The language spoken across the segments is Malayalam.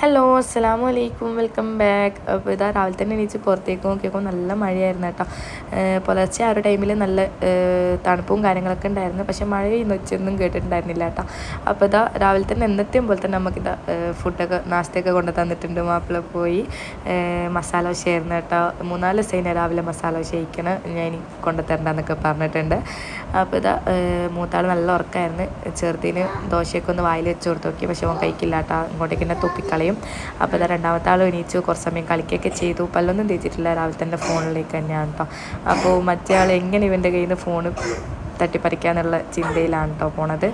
ഹലോ അസ്സാം വലൈക്കും വെൽക്കം ബാക്ക് അപ്പോൾ ഇതാ രാവിലെ തന്നെ എണീച്ച് പുറത്തേക്ക് നോക്കിയപ്പോൾ നല്ല മഴയായിരുന്നു കേട്ടോ ഏഹ് പുലർച്ചെ ആ ഒരു ടൈമിൽ നല്ല ഏഹ് തണുപ്പും കാര്യങ്ങളൊക്കെ ഉണ്ടായിരുന്നു പക്ഷേ മഴ പെയ്യുന്ന വെച്ചൊന്നും കേട്ടിട്ടുണ്ടായിരുന്നില്ല കേട്ടോ അപ്പോൾ ഇതാ രാവിലെ തന്നെ എന്നത്തെയും പോലെ തന്നെ നമുക്കിതാ ഏഹ് ഫുഡൊക്കെ നാസ്തയൊക്കെ കൊണ്ട് തന്നിട്ടുണ്ട് മാപ്പിള പോയി ഏഹ് മസാല ദോശയായിരുന്നു കേട്ടോ മൂന്നാല് ദിവസം രാവിലെ മസാല ദോശ കഴിക്കണം ഞാൻ ഇനി കൊണ്ടുതരണ്ടെന്നൊക്കെ പറഞ്ഞിട്ടുണ്ട് അപ്പോൾ ഇതാ ഏഹ് മൂത്താൾ നല്ല ഉറക്കമായിരുന്നു ചെറുതിന് ദോശയൊക്കെ ഒന്ന് വായിൽ വെച്ച് കൊടുത്ത് നോക്കി പക്ഷേ അവൻ കഴിക്കില്ല കേട്ടോ ഇങ്ങോട്ടേക്ക് തന്നെ തുപ്പിക്കളയും അപ്പോൾ ഇതാ രണ്ടാമത്തെ ആൾ എണീച്ചു കുറച്ച് സമയം കളിക്കുകയൊക്കെ ചെയ്തു പല്ലൊന്നും തേച്ചിട്ടില്ല രാവിലെ തന്നെ ഫോണിലേക്ക് തന്നെയാണ് കേട്ടോ അപ്പോൾ മറ്റേ ആൾ എങ്ങനെ ഇവൻ്റെ കയ്യിൽ നിന്ന് ഫോണ് തട്ടിപ്പറിക്കാന്നുള്ള ചിന്തയിലാണ് കേട്ടോ പോണത്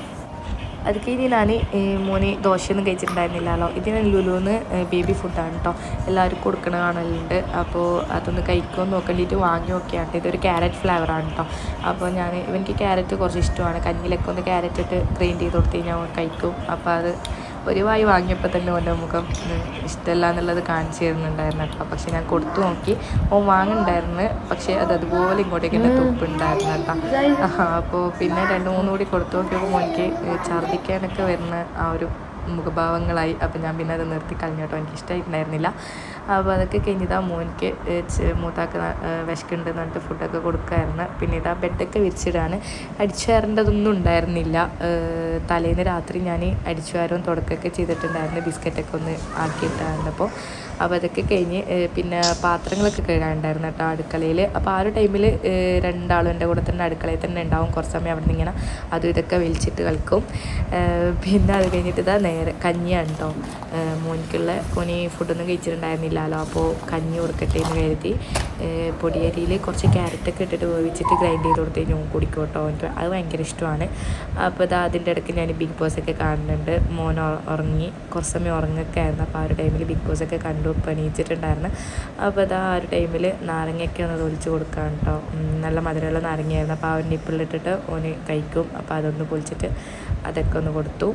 അത് കഴിഞ്ഞ് ഞാൻ മോന് ദോശയൊന്നും കഴിച്ചിട്ടുണ്ടായിരുന്നില്ലല്ലോ ഇതിന് ലുലുന്ന് ബേബി ഫുഡാണ് കേട്ടോ എല്ലാവർക്കും കൊടുക്കണ കാണലുണ്ട് അപ്പോൾ അതൊന്ന് കഴിക്കുമെന്ന് നോക്കേണ്ടിയിട്ട് വാങ്ങി നോക്കിയാണ് ഇതൊരു ക്യാരറ്റ് ഫ്ലേവറാണ് കേട്ടോ അപ്പോൾ ഞാൻ ഇവനിക്ക് ക്യാരറ്റ് കുറച്ച് ഇഷ്ടമാണ് കഞ്ഞിലൊക്കെ ഒന്ന് ക്യാരറ്റ് ഇട്ട് ഗ്രൈൻഡ് ചെയ്ത് കൊടുത്ത് കഴിഞ്ഞാൽ അവൻ കഴിക്കും അപ്പോൾ അത് ഒരു വായി വാങ്ങിയപ്പോൾ തന്നെ ഓൻ്റെ മുഖം ഉം, ഇഷ്ടമല്ല എന്നുള്ളത് കാണിച്ചു തരുന്നുണ്ടായിരുന്നു കേട്ടോ പക്ഷെ ഞാൻ കൊടുത്തു നോക്കി ഓൻ വാങ്ങുന്നുണ്ടായിരുന്നു പക്ഷേ അത് അതുപോലെ ഇങ്ങോട്ടേക്ക് തന്നെ തുപ്പുണ്ടായിരുന്നു കേട്ടോ അപ്പോൾ പിന്നെ രണ്ട് മൂന്ന് കൂടി കൊടുത്തു നോക്കിയപ്പോൾ മോനിക്ക് ഛർദ്ദിക്കാനൊക്കെ വരുന്ന ആ ഒരു മുഖഭാവങ്ങളായി അപ്പോൾ ഞാൻ പിന്നെ അത് നിർത്തി കളഞ്ഞു കേട്ടോ എനിക്ക് ഇഷ്ടമായിട്ടുണ്ടായിരുന്നില്ല അപ്പോൾ അതൊക്കെ കഴിഞ്ഞിതാ മോനിക്ക് മൂത്താക്ക് വിശക്കുണ്ട് എന്ന് പറഞ്ഞിട്ട് ഫുഡൊക്കെ കൊടുക്കുമായിരുന്നു പിന്നെ ഇതാ ബെഡൊക്കെ വിരിച്ചിടാണ് അടിച്ചു വാരേണ്ടതൊന്നും ഉണ്ടായിരുന്നില്ല ഏഹ് തലേന്ന് രാത്രി ഞാൻ അടിച്ചു വാരവും തുടക്കമൊക്കെ ചെയ്തിട്ടുണ്ടായിരുന്നു ബിസ്ക്കറ്റൊക്കെ ഒന്ന് ആക്കിയിട്ടായിരുന്നപ്പോൾ അപ്പോൾ അതൊക്കെ കഴിഞ്ഞ് ഏഹ് പിന്നെ പാത്രങ്ങളൊക്കെ കഴുകാനുണ്ടായിരുന്നു കേട്ടോ അടുക്കളയിൽ അപ്പോൾ ആ ഒരു ടൈമിൽ രണ്ടാളും എൻ്റെ കൂടെ തന്നെ അടുക്കളയിൽ തന്നെ ഉണ്ടാവും കുറച്ച് സമയം അവിടെ നിന്ന് ഇങ്ങനെ അതും ഇതൊക്കെ വലിച്ചിട്ട് കളിക്കും ഏഹ് പിന്നെ അത് കഴിഞ്ഞിട്ട് ഇതാ നേരെ കഞ്ഞിയാണ് കേട്ടോ മോനിക്കുള്ള മോനി ഫുഡൊന്നും കഴിച്ചിട്ടുണ്ടായിരുന്നില്ലല്ലോ അപ്പോൾ കഞ്ഞി കൊടുക്കട്ടെ എന്ന് കരുതി ഏഹ് പൊടിയരിയിൽ കുറച്ച് ക്യാരറ്റൊക്കെ ഇട്ടിട്ട് വേവിച്ചിട്ട് ഗ്രൈൻഡ് ചെയ്ത് കൊടുത്ത് കഴിഞ്ഞാൽ കുടിക്കും കേട്ടോ എനിക്ക് അത് ഭയങ്കര ഇഷ്ടമാണ് അപ്പോൾ ഇതാ അതിൻ്റെ ഇടയ്ക്ക് ഞാൻ ബിഗ് ബോസ് ഒക്കെ കാണുന്നുണ്ട് മോൻ ഉറ- ഉറങ്ങി കുറച്ച് സമയം ഉറങ്ങൊക്കെ ആയിരുന്നു അപ്പോൾ ആ ഒരു ടൈമിൽ ബിഗ് ബോസ് ഒക്കെ കണ്ടു ഇപ്പോൾ എണീച്ചിട്ടുണ്ടായിരുന്നു അപ്പോൾ ഇതാ ആ ഒരു ടൈമിൽ നാരങ്ങയൊക്കെ ഒന്ന് തൊലിച്ച് കൊടുക്കാൻ കേട്ടോ ഉം, നല്ല മധുരമുള്ള നാരങ്ങയായിരുന്നു അപ്പോൾ ആ ഒരു നിപ്പിളിട്ടിട്ട് ഓന് കഴിക്കും അപ്പോൾ അതൊന്ന് പൊളിച്ചിട്ട് അതൊക്കെ ഒന്ന് കൊടുത്തു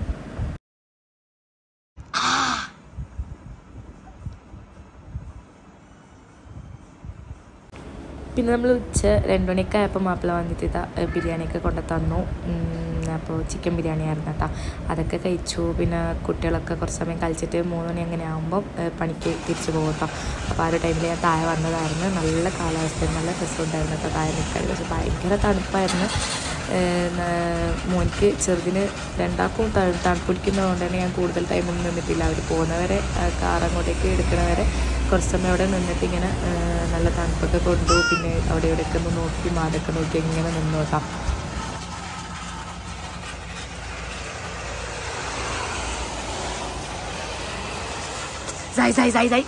പിന്നെ നമ്മൾ ഉച്ച രണ്ട് മണിക്കായപ്പോൾ മാപ്പിള വന്നിട്ട് ഇതാ ഏഹ് ബിരിയാണിയൊക്കെ കൊണ്ട് തന്നു ഉം, അപ്പോൾ ചിക്കൻ ബിരിയാണി ആയിരുന്നു കേട്ടോ അതൊക്കെ കഴിച്ചു പിന്നെ കുട്ടികളൊക്കെ കുറച്ച് സമയം കളിച്ചിട്ട് മൂന്ന് മണി അങ്ങനെ ആകുമ്പം ഏഹ് പണിക്ക് തിരിച്ചു പോകും കേട്ടോ അപ്പോൾ ആ ഒരു ടൈമിൽ ഞാൻ താഴെ വന്നതായിരുന്നു നല്ല കാലാവസ്ഥ നല്ല രസമുണ്ടായിരുന്നു കേട്ടോ താഴെ നിൽക്കാൻ പക്ഷെ ഭയങ്കര തണുപ്പായിരുന്നു ഏഹ് ന- മോനിക്ക് ചെറുതിന് രണ്ടാൾക്കും ത- തണുപ്പ് പിടിക്കുന്നതുകൊണ്ട് തന്നെ ഞാൻ കൂടുതൽ ടൈമൊന്നും നിന്നിട്ടില്ല അവർ പോകുന്നവരെ കാർ അങ്ങോട്ടേക്ക് എടുക്കണവരെ കുറച്ച് സമയം അവിടെ നിന്നിട്ട് ഇങ്ങനെ ഏഹ് നല്ല തണുപ്പൊക്കെ കൊണ്ടു പിന്നെ അവിടെ ഇവിടെയൊക്കെ ഒന്ന് നോക്കി മാതൊക്കെ നോക്കി ഇങ്ങനെ നിന്നു കേട്ടോ സൈ സൈ സൈ സൈ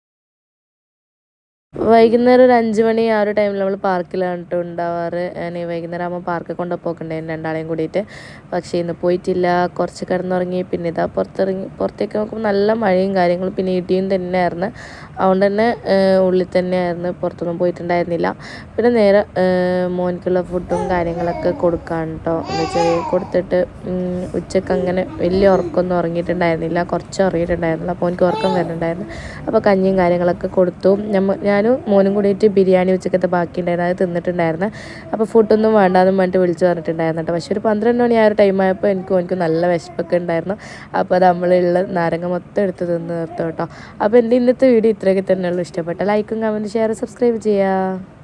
വൈകുന്നേരം ഒരു അഞ്ച് മണി ആ ഒരു ടൈമിൽ നമ്മൾ പാർക്കിലാണ് കേട്ടോ ഉണ്ടാവാറ് ഞാൻ വൈകുന്നേരം ആകുമ്പോൾ പാർക്കിൽ കൊണ്ട് പോക്കണ്ടായിരുന്നു രണ്ടാളെയും കൂടിയിട്ട് പക്ഷേ ഇന്ന് പോയിട്ടില്ല കുറച്ച് കിടന്നുറങ്ങി പിന്നെ ഇതാ പുറത്തിറങ്ങി പുറത്തേക്ക് നോക്കുമ്പോൾ നല്ല മഴയും കാര്യങ്ങളും പിന്നെ ഇടിയും തന്നെയായിരുന്നു അതുകൊണ്ട് തന്നെ ഏഹ്, ഉള്ളിൽ തന്നെയായിരുന്നു പുറത്തൊന്നും പോയിട്ടുണ്ടായിരുന്നില്ല പിന്നെ നേരെ ഏഹ്, മോനിക്കുള്ള ഫുഡും കാര്യങ്ങളൊക്കെ കൊടുക്കാൻ കേട്ടോ എന്ന് വെച്ചാൽ കൊടുത്തിട്ട് ഉം, ഉച്ചക്ക് അങ്ങനെ വലിയ ഉറക്കമൊന്നും ഉറങ്ങിയിട്ടുണ്ടായിരുന്നില്ല കുറച്ച് ഉറങ്ങിയിട്ടുണ്ടായിരുന്നില്ല അപ്പോൾ എനിക്ക് ഉറക്കം വരുന്നുണ്ടായിരുന്നു അപ്പോൾ കഞ്ഞിയും കാര്യങ്ങളൊക്കെ കൊടുത്തു ഞമ്മ ഞാനും മോനും കൂടിയിട്ട് ബിരിയാണി ഉച്ചക്കത്തെ ബാക്കി ഉണ്ടായിരുന്നു അത് തിന്നിട്ടുണ്ടായിരുന്നു അപ്പോൾ ഫുഡൊന്നും വേണ്ടാന്ന് പറഞ്ഞിട്ട് വിളിച്ച് പറഞ്ഞിട്ടുണ്ടായിരുന്നു കേട്ടോ പക്ഷേ ഒരു പന്ത്രണ്ട് മണി ആ ഒരു ടൈം ആയപ്പോൾ എനിക്ക് എനിക്ക് നല്ല വിശപ്പൊക്കെ ഉണ്ടായിരുന്നു അപ്പോൾ അത് നമ്മളുള്ള നാരങ്ങ മൊത്തം എടുത്ത് തിന്ന് നിർത്തും കേട്ടോ അപ്പോൾ എൻ്റെ ഇന്നത്തെ വീഡിയോ ഇത്രയൊക്കെ തന്നെയുള്ളൂ ഇഷ്ടപ്പെട്ട ലൈക്കും കമൻറ്റ് ഷെയർ സബ്സ്ക്രൈബ് ചെയ്യുക